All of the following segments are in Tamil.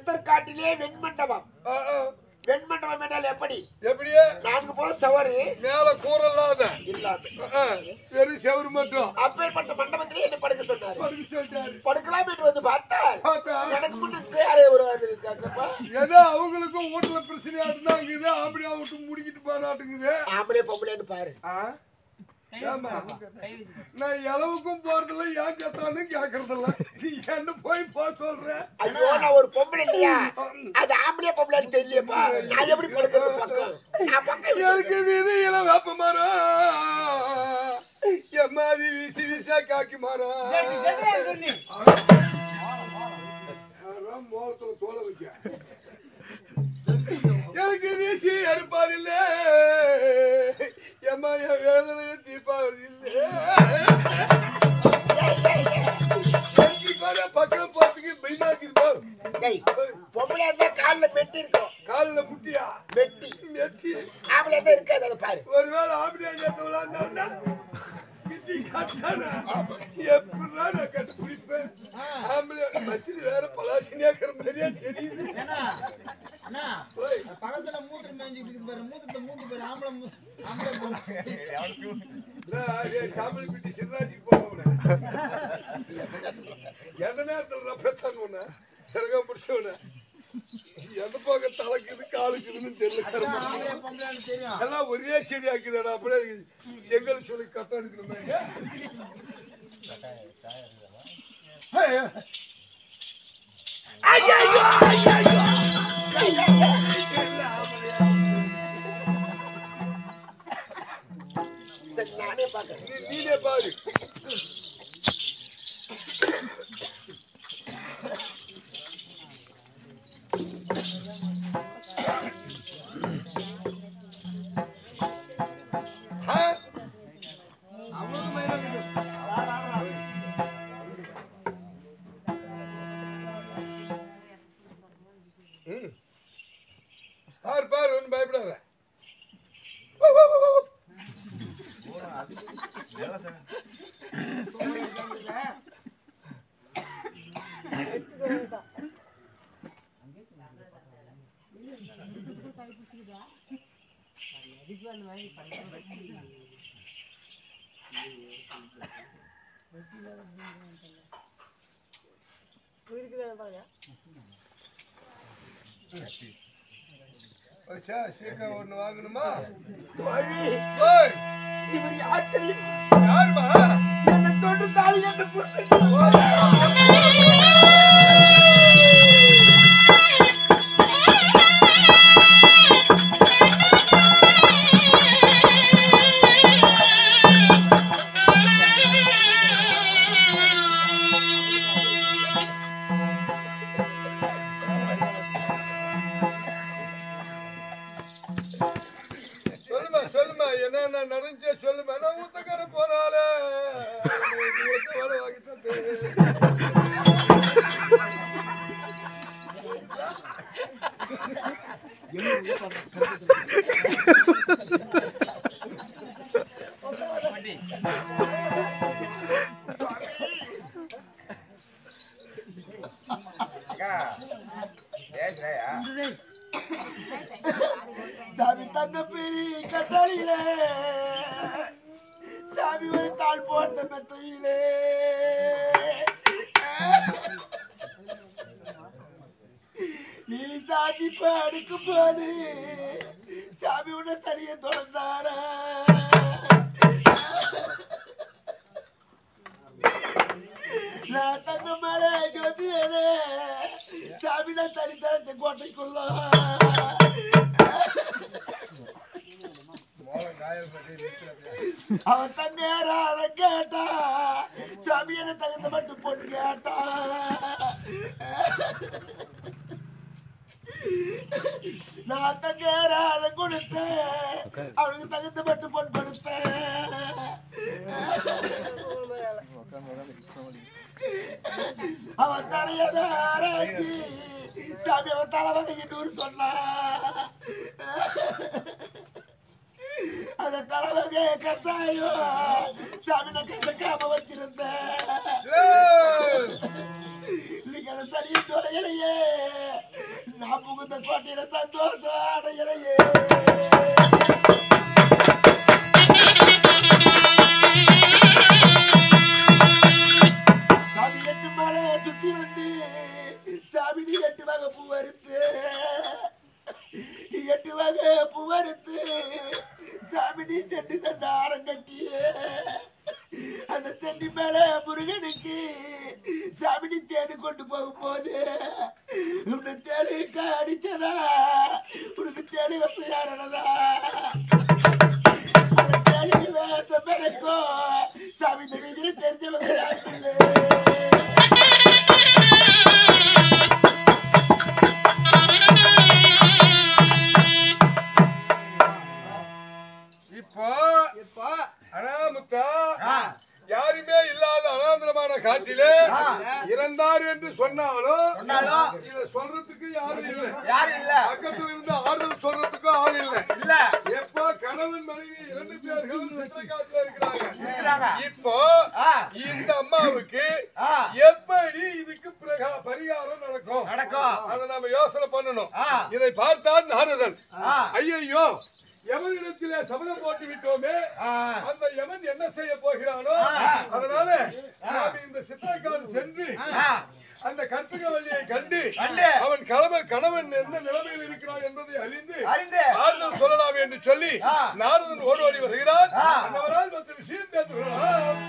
புத்தர் காட்டிலே வெண்மண்டபம் ஆ, ஆ. வெண்மண்டபம் என்றால் எப்படி எப்படியே நான்கு போல சவறு மேல கூரை இல்லாத இல்லாது ஆ, வெறும் செவரு மட்டும் அப்பேற்பட்ட மண்டபத்திலே என்ன படுக்க சொன்னாரு படுக்க சொல்லிட்டாரு படுக்கலாம் என்று வந்து பார்த்தால் பார்த்தா எனக்கு முன்னுக்கு யாரே ஒரு ஆள் இருக்காங்கப்பா ஏதோ அவங்களுக்கும் வீட்டுல பிரச்சனையா இருந்தாங்குது அப்படியா விட்டு முடிக்கிட்டு போனாட்டுங்குது ஆம்பளை பொம்பளைன்னு பாரு ஆ? ஏம்மா? நான் எளவுக்கும் போறதில்ல ஏன் செத்தான்னு கேக்குறதில்ல என்ன போய் போ சொல்றேன் ஐயோ நான் ஒரு பொம்பளை இல்லையா அது ஆம்பளை பொம்பளைன்னு தெரியலையப்பா நான் எப்படி படுக்கிறது பக்கம் நான் பக்கம் எனக்கு வீதி இல வேப்ப மரம் எம்மாதி வீசி வீசா காக்கி மரம் அதான் மோகத்துல தோலை வைக்க எனக்கு வீசி அறுப்பார் இல்ல எம்மா என் வேதனையை தீர்ப்பார் இல்ல எனக்கு கூட பக்கம் போறதுக்கு பெயினாக்கி டேய், பொம்பளை இருந்தா கால்ல மெட்டி இருக்கும் காலில் முட்டியா மெட்டி மெச்சி ஆம்பளை இருந்தா இருக்காது அதை பாரு ஒருவேளை ஆம்படியா சேர்த்து விளாண்டாருன்னா கிட்டி காட்டானா எப்படிடா நான் கண்டுபிடிப்பேன் ஆம்பளை மச்சினி வேற பலாசினியாக்கிற மாதிரியா தெரியுது ஏன்னா, அண்ணா, ஓய், பக்கத்துல மூத்திரம் மேய்ஞ்சிட்டு இருக்குது பாரு மூத்திரத்தை மூந்து பாரு ஆம்பளை மூ- ஆம்பளை பொம்பளை. நான் ஏய், சாம்பல் பிட்டி சிவராஜுக்கு போனவன எந்த நேரத்தில் ரப்பத்தான் உன்ன சிறகம் பிடிச்சவன எந்த பக்கம் தலைக்குது காலுக்குதுன்னு தெரியல கருமம். ஆம்பளை பொம்பளைன்னு தெரியும் எல்லாம் ஒரே சரியாக்குதாடா அப்படியே செங்கல் சொல்லி கட்டம் எடுக்கணுமே ஹே, ஐயோ ஐயோ சரி நானே பாக்குறேன் நீ நீனே பாரு ஆ? அவனுக்கும் பயம் இருக்குது. ம். பாரு பாரு ஒன்றும் பயப்படாத வச்சா சீக்கிரம் ஒன்று வாங்கணுமா ஓய் இவர் யார் தெரியுமா யாருமா என்ன தொட்டு தாலி என்று புடிச்சிட்டு சொல்லுமா சொல்லுமா என்னென்ன நடந்துச்சே சொல்லுமா நான் ஊத்தக்கார போனாலே வேலை வாங்கி தந்து சாமி தங்க பெரி கட்டாளியிலே சாமி ஒரு தாள் போட்ட மெத்தையிலே நீ சாதி பாடுக்கும் போது சாமி உன்னை சனியை தொடர்ந்தாரா நான் தங்க மேலே ஜோதியனே சாமி நான் தனி தரச்ச கோட்டைக்குள்ள அவன் தங்கேறாத கேட்டா சாமியனை தகுந்த மட்டும் பொண்ணு கேட்டா நான் தங்கேறாத கொடுத்தேன் அவனுக்கு தகுந்த மட்டும் பொண்ணு கொடுத்தேன் அவன் தரையத ஆராய்ச்சி சாமி அவன் தலைவகைன்னு சொன்னான் அந்த தலைவகை கத்தாயம் சாமி நான் கத்துக்காம வச்சிருந்தேன் இன்னைக்கு அந்த சனியை தொலையிலையே நான் புகுந்த கோட்டையில சந்தோஷம் அடையலையே சாமி எட்டு மலை சுத்தி வந்து சாமி நீ எட்டு வகை பூ வறுத்து எட்டு வகை பூ வறுத்து சாமி நீ செண்டு சண்ட ஆரம் கட்டியே அந்த செண்டி மேல முருகனுக்கு சாமி நீ தேடி கொண்டு போகும்போது உன்னை தேடி அடிச்சதா உனக்கு தேடி வச யாரனதா அந்த தேடி வேசம் எனக்கும் சாமி இந்த வீதியில தெரிஞ்சவங்க யாரும் இல்லை. இப்போ அனாமுத்தா யாருமே இல்லாத அனாந்திரமான காட்டிலே இறந்தார் என்று சொன்னாலும் இத சொல்றதுக்கு யாரும் இல்லை யாரும் இல்ல பக்கத்துல இருந்து ஆறுதல் சொல்றதுக்கும் ஆள் இல்லை இல்ல எப்போ கணவன் மனைவி இரண்டு பேர்களும் சித்திரக்காட்டுல இருக்கிறாங்க இருக்கிறாங்க. இப்போ ஆ. இந்த அம்மாவுக்கு ஆ. எப்படி இதுக்கு பிரகா- பரிகாரம் நடக்கும் நடக்கும். அதை நாம யோசனை பண்ணணும் ஆ. இதை பார்த்தான் நாரதன் ஆ. ஐயையோ யமனிடத்திலே சபதம் போட்டு விட்டோமே ஆ. அந்த யமன் என்ன செய்ய போகிறானோ அதனால நாம் இந்த சித்திரக்காடு சென்று ஆ. அந்த கற்பகவல்லியை கண்டு கண்டு. அவன் கணவன் கணவன் எந்த நிலைமையில் இருக்கிறான் என்பதை அறிந்து அறிந்து. ஆறுதல் சொல்லலாம் என்று சொல்லி ஆ. நாரதன் ஓடோடி வருகிறார் ஆ. அந்தவரால் மற்ற விஷயம் பேசுகிறார்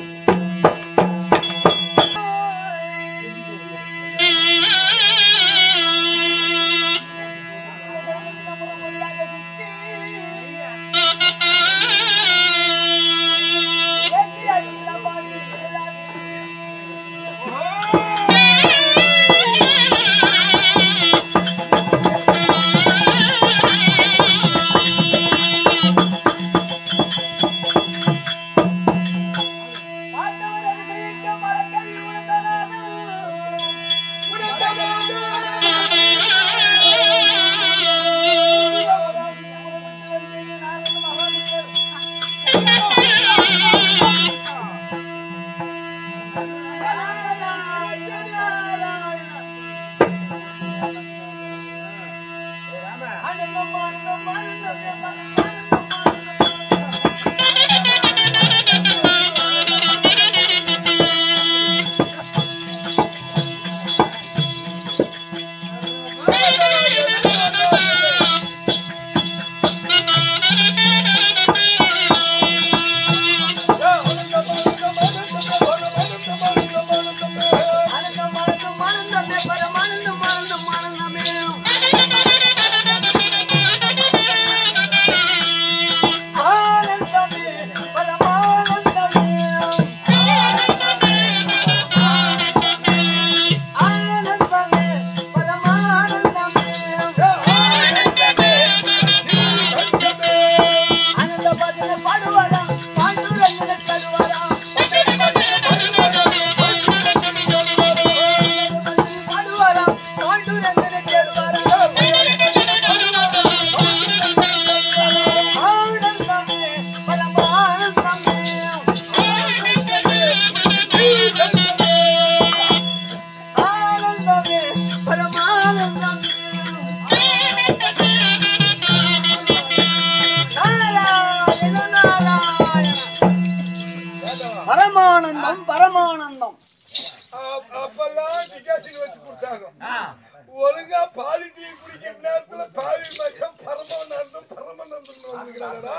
பரமானந்தம் பரமானந்தம் அப்- அப்பெல்லாம் டிகாஷன் வச்சு கொடுத்தாங்க ஆ. ஒழுங்கா பாலி டீ குடிக்கிற நேரத்துல பாலி மக்கம் பரமானந்தம் பரமானந்தம் வந்துக்கிறாங்கடா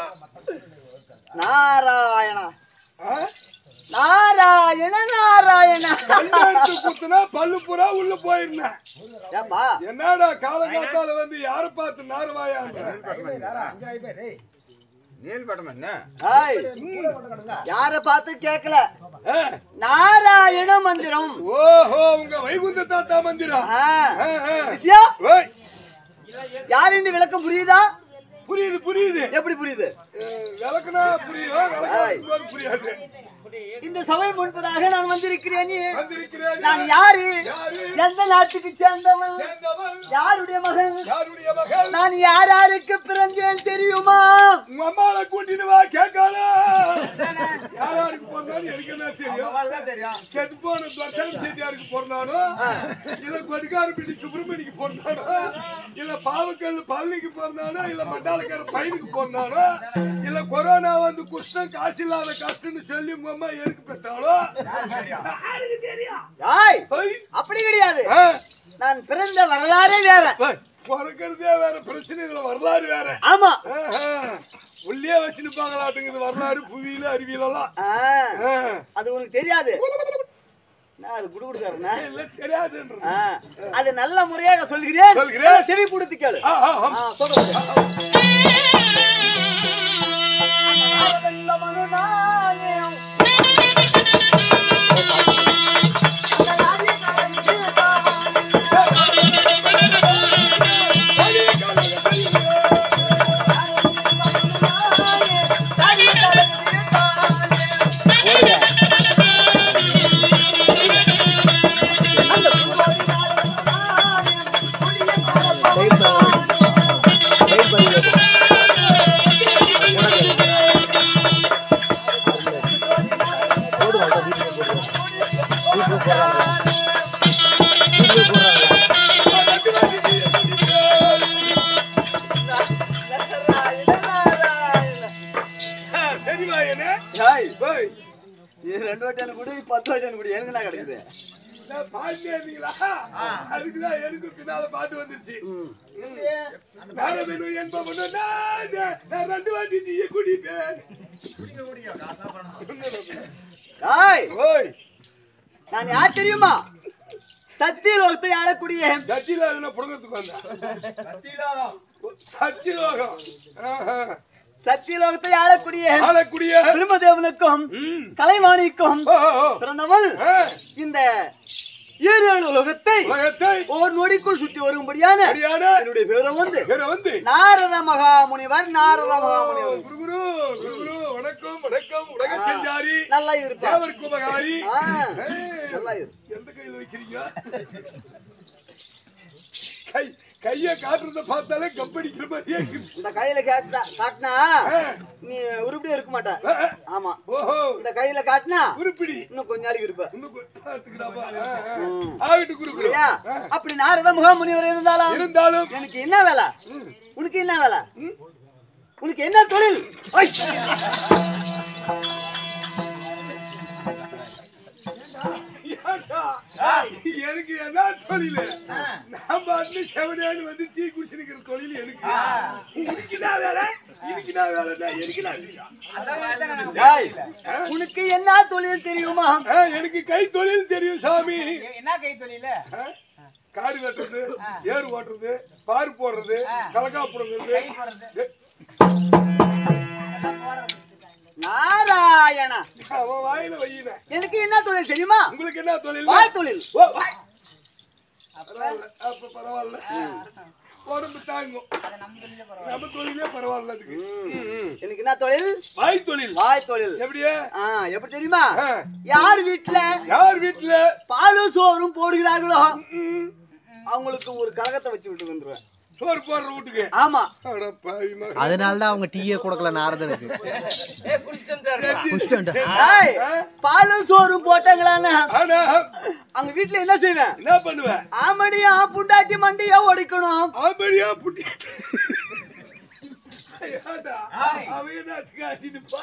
நாராயணா நாராயண நாராயணா கல்யாணத்து குத்துனா பல்லு புறா உள்ள போயிருந்தேன் ஏப்பா என்னடா காலங்காத்தால வந்து யார பார்த்து நார்வாயான்ற ஏய், யார பார்த்து கேட்கல நாராயண மந்திரம் ஓஹோ உங்க வைகுந்த தாத்தா மந்திரம் ஆ. ஆ, ஆ. விஷயம் ஓய், யாருன்னு விளக்கம் புரியுதா புரியுது புரியுது எப்படி புரியுது அஹ், விளக்குனா புரியும் விளக்காதும் போது புரியாது இந்த சபை முன்பதாக நான் வந்திருக்கிறேன் வந்திருக்கிறேன் நான் யாரு யாரு? எந்த நாட்டுக்கு சேர்ந்தவன் சேர்ந்தவன் யாருடைய மகன் யாருடைய மகள் நான் யார் யாருக்கு பிறந்தேன் தெரியுமா உங்க அம்மாவை கூட்டிட்டு வா கேட்காத யாராருக்கு பிறந்தாலும் எனக்கு என்ன தெரியும் அவ்வளவுதான் தெரியும் செத்து போன தர்சனம் செட்டியாருக்கு பிறந்தாலும் இதை வடிகாரப்பட்டி சுப்பிரமணிக்கு பிறந்தானோ இல்ல பாவக்கல் பழனிக்கு பிறந்தானோ இல்ல மண்டாலக்கார பையனுக்கு பிறந்தானோ இல்ல கொரோனா வந்து குஷ்டம் காசு இல்லாத கஷ்டம்னு சொல்லி உங்க அம்மா எதுக்கு பெற்றாலோ யாருக்கு தெரியும் ஏய் ஐய், அப்படி கிடையாது ஆ, நான் பிறந்த வரலாறே வேற ஐய், பிறக்கறதே வேற பிரச்சனை இதுல வரலாறு வேற ஆமா ஆஹா. உள்ளே வச்சுருப்பாங்களாட்டுங்குது வரலாறு புவியில அறிவியலெல்லாம் ஆ, ஆ. அது உனக்கு தெரியாது நான் அது குடு குடுக்காருண்ணா இல்ல தெரியாதுன்றது ஆ, அது நல்ல முறையாக சொல்கிறேன் சொல்கிறேன். நல்லா செவி கொடுத்து கேளு ஆ, ஆ, ஆ. ஆ, சொல்றேன். ஆ, சரிம்மா என்ன ஏய், ஓய், இது ரெண்டு வாட்டி எனக்கு கொடு, பத்து வாட்டி எனக்கு கொடு. எனக்கு என்ன கிடைக்குது நான் பாடினே இருந்தீங்களா அதுக்குதான் எனக்கு பின்னால பாட்டு வந்துருச்சு நாரதனு என்பவனு நான், நான் ரெண்டு வாட்டி டீயை குடிப்பேன் ஏய், ஓய் நான் யார் தெரியுமா சத்திய லோகத்தை ஆளக்கூடிய சத்தியில அதுல புடுங்கிறதுக்கு வந்தேன் சத்தியலோகம் ஆஹா. சத்திய லோகத்தை ஆளக்கூடிய ஆளக்கூடிய பிரம்மதேவனுக்கும் ம். கலைவாணிக்கும் ஓ, ஓ, ஓ. பிறந்தவள் ஆ, இந்த ஈரேழு உலகத்தை உலகத்தை ஓர் நொடிக்குள் சுற்றி வரும்படியான சரியான என்னுடைய பேரை வந்து இவரை வந்து நாரத மகாமுனிவர் நாரத மகாமுனிவர் குரு குரு குரு குரு வணக்கம் வணக்கம் உலக செஞ்சாரி நல்லா இருப்பா தேவருக்கு உபகாரி ஆ, ஏய், நல்லா இரு எந்த கையில வைக்கிறீங்க கை கைய காட்டுறத பார்த்தாலே கம்பெனிக்கிற மாதிரியே இருக்குது. இந்த கையில காட்டினா காட்டினா ஆ, நீ உருப்படியா இருக்க மாட்ட ஆ, ஆ. ஆமா ஓஹோ இந்த கையில காட்டினா உருப்பிடி இன்னும் கொஞ்ச நாளைக்கு இருப்ப இன்னும் கொஞ்சம் பார்த்துக்கிடாப்பா. ஆ, ஆ. ஆகிட்டு குரு குரு இல்லையா அப்படி நாரத மகாமுனிவர் இருந்தாலும் இருந்தாலும் எனக்கு என்ன வேலை உனக்கு என்ன வேலை உனக்கு என்ன தொழில் ஐ! ஏன்டா? எனக்கு என்ன தொழில் நான் பாட்டு செவனேன்னு வந்து டீ குடிச்சு நிக்கிற தொழில் எனக்கு உனக்கு என்ன வேலை இதுக்கு என்ன வேலைன்னா எனக்கு என்ன தெரியும் ஏய், உனக்கு என்ன தொழில் தெரியுமா ஆ, எனக்கு கை தொழில் தெரியும் சாமி என்ன கை தொழில ஆ? காடு வெட்டுறது ஏறு ஓட்டுறது பாரு போடுறது கலக்கா போடுறது கை போடுறது நாராயணா அவன் வாயில வையின எனக்கு என்ன தொழில் தெரியுமா உங்களுக்கு என்ன தொழில் வாய் தொழில் ஓ, வா. பரவாயில்ல அப்ப பரவாயில்ல உடம்பு தாங்கும் அது நம்ம தொழில பரவாயில்ல நம்ம தொழிலே பரவாயில்ல அதுக்கு ம், ம். எனக்கு என்ன தொழில் வாய் தொழில் வாய் தொழில் எப்படியே ஆ, எப்படி தெரியுமா ஆ. யார் வீட்டுல யார் வீட்டுல பாலும் சோறும் போடுகிறார்களோ ம், அவங்களுக்கு ஒரு கழகத்தை வச்சு விட்டு வந்துருவேன் சோறு போடுற வீட்டுக்கு ஆமா அட பாவி மகன். அதனால தான் அவங்க டீயே கொடுக்கல நாரதனுக்கு ஏய் குடிச்சிட்டு ஏய், பாலும் சோறும் போட்டாங்களான்னு ஆனா அங்க வீட்டுல என்ன செய்வேன் என்ன பண்ணுவேன் ஆமடியா புண்டாட்டி மண்டியா ஒடிக்கணும் ஆம்படியா புட்டி ஏன்டா? அவன் என்ன காட்டிட்டுப்பா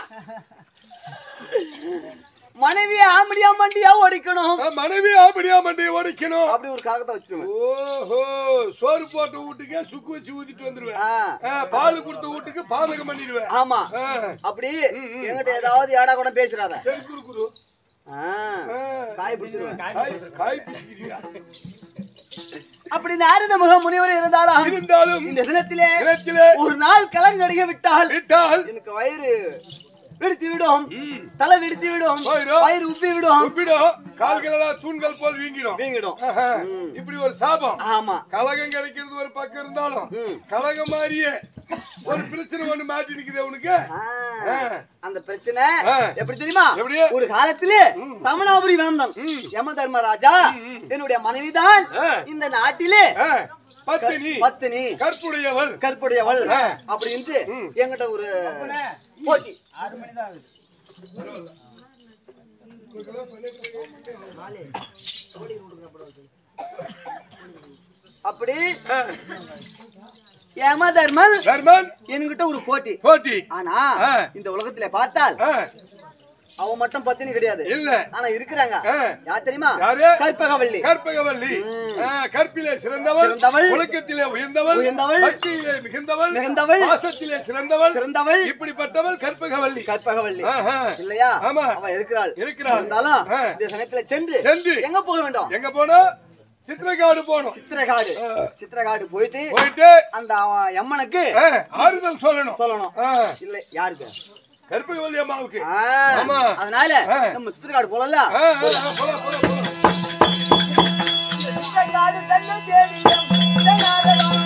மனைவி ஆமடியா மண்டியா ஒடிக்கணும் மனைவி ஆம்படியா மண்டையை உடைக்கணும் அப்படி ஒரு கழகத்தை வச்சிருவேன் ஓஹோ சோறு போட்ட வீட்டுக்கே சுக்கு வச்சு ஊத்திட்டு வந்துருவேன் ஆ, ஆ, பால் கொடுத்த வீட்டுக்கு பாதகம் பண்ணிடுவேன் ஆமா ஆ, அப்படி என்கிட்ட ஏதாவது ஏடா கூட பேசுறாத சரி குரு குரு ஆ, ஆ, காய் பிடிச்சிருவேன் காய் காய் பிடிக்கிறியா அப்படி நாரத முக முனிவர் இருந்தாலும் இருந்தாலும் இந்த தினத்திலே இடத்திலே ஒரு நாள் கலங்கடிக்க விட்டால் விட்டால் எனக்கு வயிறு வெடித்து விடும் தலை வெடித்து விடும் போயிடும். வயிறு உப்பி விடும் ஒப்பிடும் கால்கள் எல்லாம் தூண்கள் போல் வீங்கிடும் வீங்கிடும் ஆஹா, இப்படி ஒரு சாபம் ஆமா கலகம் கிடைக்கிறது ஒரு பக்கம் இருந்தாலும் ம். கலகம் மாதிரியே ஒரு பிரச்சனை ஒண்ணு மாட்டி நிக்குது உனக்கு ஆ, அந்த பிரச்சனை ஆ. எப்படி தெரியுமா எப்படி? ஒரு காலத்திலே சமணாபுரி வேந்தன் யம தர்மராஜா என்னுடைய மனைவிதான் ஆ. இந்த நாட்டிலே ஆ, பத்தினி பத்தினி கற்புடையவள் கற்புடையவள் ஆ. அப்படின்ட்டு என்கிட்ட ஒரு போட்டி ஆறு மணி தான் ஆகுது அப்படி ஆ, ஏமா தர்மன் தர்மன் என்கிட்ட ஒரு போட்டி போட்டி ஆனா ஆ. இந்த உலகத்துல பார்த்தால் ஆ, அவன் மட்டும் பத்தினி கிடையாது இல்ல ஆனா இருக்கிறாங்க ஆ. யார் தெரியுமா யாரு? கற்பகவள்ளி கற்பகவல்லி ஆ, கற்பிலே சிறந்தவள் சிறந்தவள். ஒழுக்கத்திலே உயர்ந்தவள் உயர்ந்தவள். பக்தியிலே மிகுந்தவள் மிகுந்தவள். பாசத்திலே சிறந்தவள் சிறந்தவள் இப்படிப்பட்டவள் கற்பகவல்லி கற்பகவள்ளி ஆஹா. இல்லையா ஆமா. அவ இருக்கிறாள் இருக்கிறாள். இருந்தாலும் ஆ. இந்த சமயத்துல சென்று சென்று. எங்க போக வேண்டும் எங்க போனோம் சித்திரக்காடு போனோம் சித்திரகாடு ஆ. சித்திரகாடு போயிட்டு போயிட்டு அந்த அவன் எம்மனுக்கு ஆ, ஆறுதல் சொல்லணும் சொல்லணும் ஆ, இல்ல யாருக்கு கற்பகவல்லி அம்மாவுக்கு ஆ. ஆமா. அதனால ஆ. நம்ம சித்திரகாடு போகல ஆ, ஆ, ஆ, போலாம், போலாம், போலாம். சித்திரகாடு தன்னை தேடியம் சித்தநாதகம்.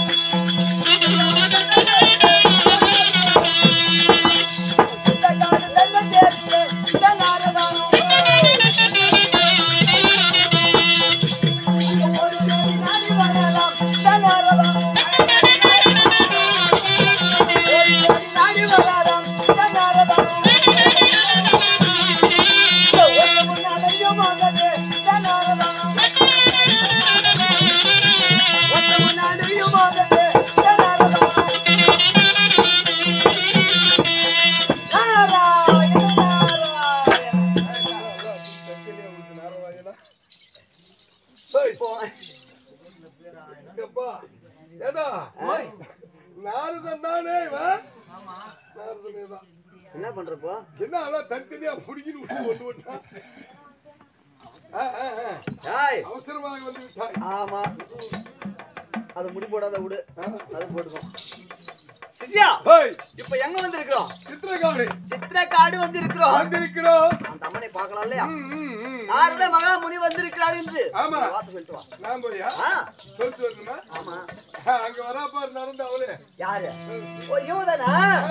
சித்திரகாடு தன்னை தேடியம் சித்தநாதகம். ஒரு தேடி நாடி வரலாம் சித்தநாதகம். ஒரு தேடி நாடி வரலாம் சித்தநாதகம். ஒரு முன்னாடியும் வந்தது சித்தநாதகம். ஒத்த முன்னாடியும் வந்தது சித்தநாதகம். நாராயண நாராயண ஏய், எப்பா, ஏடா, நாரதன் தானே இவன்? நாரதனே தான். என்ன பண்றப்போ என்ன எல்லாம் தனித்தனியா புடிக்கின்னு விட்டு கொண்டு வந்தான்? ஆ, ஆ, ஆ. ஏய் அவசரமாக வந்து விட்டாய் ஆமா அது முடி போடாத விடு அது போட்டுக்கும் சிசியா ஏய், இப்ப எங்க வந்திருக்கிறோம் சித்திரக்காடு சித்திரக்காடு வந்திருக்கிறோம் வந்திருக்கிறோம் அந்த அம்மனை பார்க்கலாம் இல்லையா ம், ம், ம். நாரத மகாமுனி வந்திருக்கிறார் என்று ஆமா. ஒரு வார்த்தை சொல்லிட்டு வா நான் போயா ஆ, சொல்லிட்டு வரணுமா ஆமா ஆ, அங்க வரா பாரு நடந்து அவளே யாரு ஓ இவன் தானா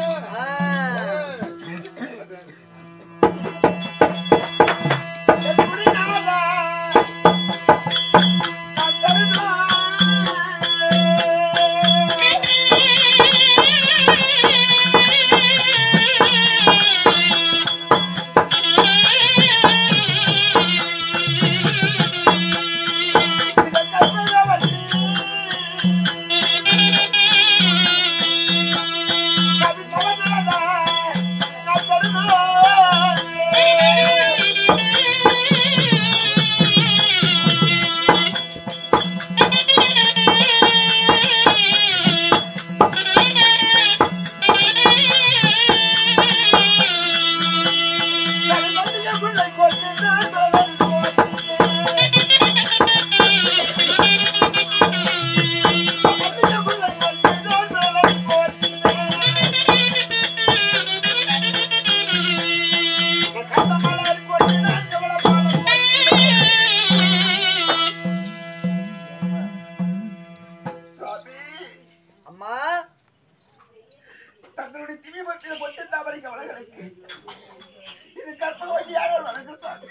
அம்மா தங்களுடைய திவி பற்றிய பொட்டு தாமரை கவலைகளுக்கு இது கற்பகவதியாக வணங்குத்தாங்க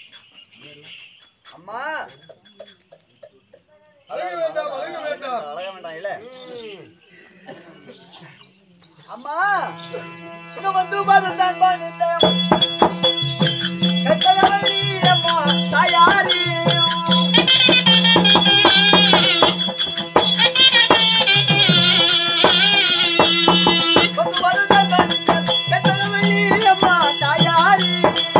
அம்மா அழக வேண்டாம் அழக வேண்டாம் அழக வேண்டாம் இல்ல அம்மா இங்க வந்து பாதத்தான் பாடுத்தேன் கட்டளை அம்மா தாயாரி வந்து பாதத்தான் பாடுத்தேன் கட்டளை அம்மா தாயாரி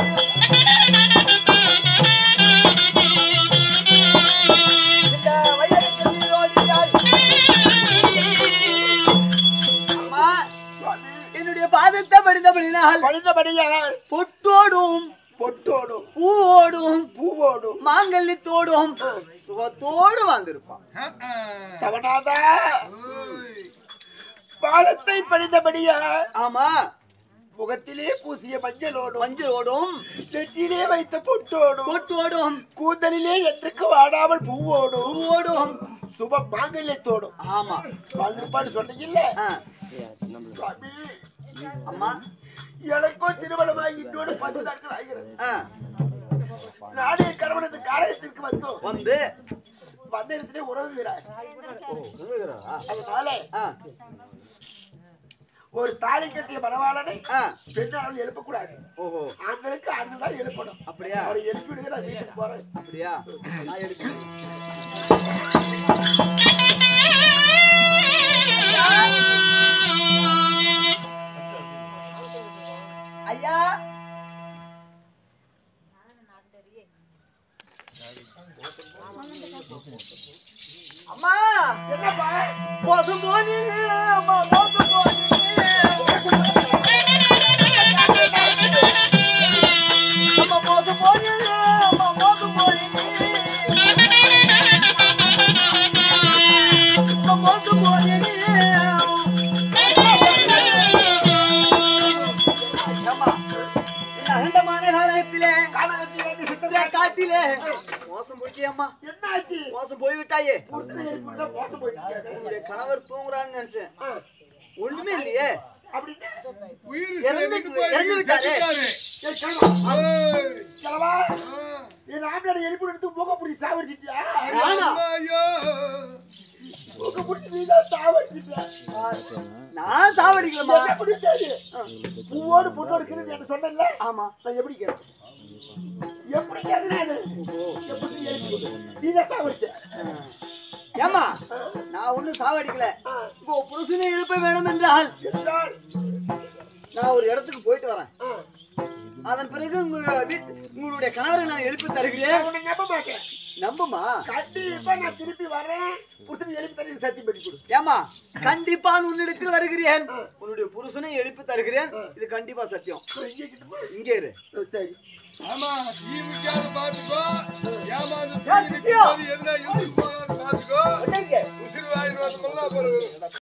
இந்த வயலுக்கு நீரோடியாய் அம்மா என்னுடைய பாதத்தை படித்தபடினால் படித்தபடியால் பொட்டோடும் பொட்டோடும் பூவோடும் பூவோடும் மாங்கல்யத்தோடும் சுகத்தோடு வாழ்ந்திருப்பான் தவனாதா பாலத்தை படித்தபடியா ஆமா முகத்திலே பூசிய மஞ்சளோடும் மஞ்சளோடும் நெற்றியிலே வைத்த பொட்டோடும் பொட்டோடும் கூந்தலிலே என்றுக்கு வாடாமல் பூவோடும் பூவோடும் சுப மாங்கல்யத்தோடும் ஆமா வாழ்ந்திருப்பான்னு சொன்னீங்கல்ல ஆ. சுவாமி, அம்மா எனக்கும் திருமணமாகி இன்னொரு பத்து நாட்கள் ஆகிறது ஆ. நானே கணவனது காலகத்திற்கு வந்தோம் வந்து வந்த இடத்திலே உறவுகிறார் ஆ. அதனால ஆ. ஒரு தாலி கட்டிய மணவாளனை ஆ. பெண்ணால் எழுப்பக்கூடாது ஓஹோ ஆண்களுக்கு ஆண்கள் தான் எழுப்பணும் அப்படியா அவரை எழுப்பிடுங்க நான் வீட்டுக்கு போறேன் அப்படியா நான் எடுக்கிறேன் ஐயா அம்மா என்னப்பா மோசம் போனீங்க அம்மா மோசம் போனீங்க அம்மா மோசம் போனீங்க அம்மா மோசம் போனீங்க அம்மா மோசம் போனீங்க அம்மா இந்த அகண்டமான காலத்திலே கானகத்தில் வந்து சித்தத்தை காட்டிலே மோசம் போச்சியம்மா என்னாச்சு மோசம் போய்விட்டாயே புருஷனை எழுப்பிவிட்டா மோசம் போயிட்டு உன்னுடைய கணவர் தூங்குறான்னு நினைச்சேன் ஒண்ணுமே இல்லையே அப்படின்னு உயிர் இறந்து- செத்துட்டு போய் இறந்து விட்டாரே. செத்துட்டாரு. ஏய், கிழவா, ஏய், கிழவா, ஆ. என் ஆம்பளை எழுப்பி எடுத்து மூக்க பிடிச்சி சாவடிச்சிட்டியா நானா? ஐயோ. மூக்க பிடிச்சி நீ தான் சாவடிச்சிட்டியா நான் சாவடிக்கலமா என்ன பிடிக்காது பூவோடு பொண்ணோடு கிணறு என்ன சொன்னேன்ல ஆமா நான் எப்படி கேட்க எப்படி கேட்க நானு எப்படி நீ எழுப்பி கொடு? நீ தான் சாவடிச்ச ஏமா நான் ஒண்ணும் சாவடிக்கல இப்போ புருஷனை எழுப்ப வேணும் என்றால் என்றால் நான் ஒரு இடத்துக்கு போயிட்டு வரேன் ஆ, அதன் பிறகு உங்க வீட் உங்களுடைய கணவரை நான் எழுப்பி தருகிறேன் நான் உன்னை நம்ப மாட்டேன் நம்புமா கண்டிப்பா நான் திருப்பி வரேன் புருஷனை எழுப்பி தரேன் சத்தியம் பண்ணி கொடு ஏமா கண்டிப்பா உன்னிடத்தில் வருகிறேன் உன்னுடைய புருஷனை எழுப்பி தருகிறேன் இது கண்டிப்பா சத்தியம் நான் இங்கே கிட்டமா இங்கே இரு சரி ஆமா ஈ முக்கியாவது பாத்துக்கோ ஏமாந்து ஏய், சிசியா. எதுனா இழுத்து போகாது பாத்துக்கோ என்னங்க உசிறு வாயிடுவாங்க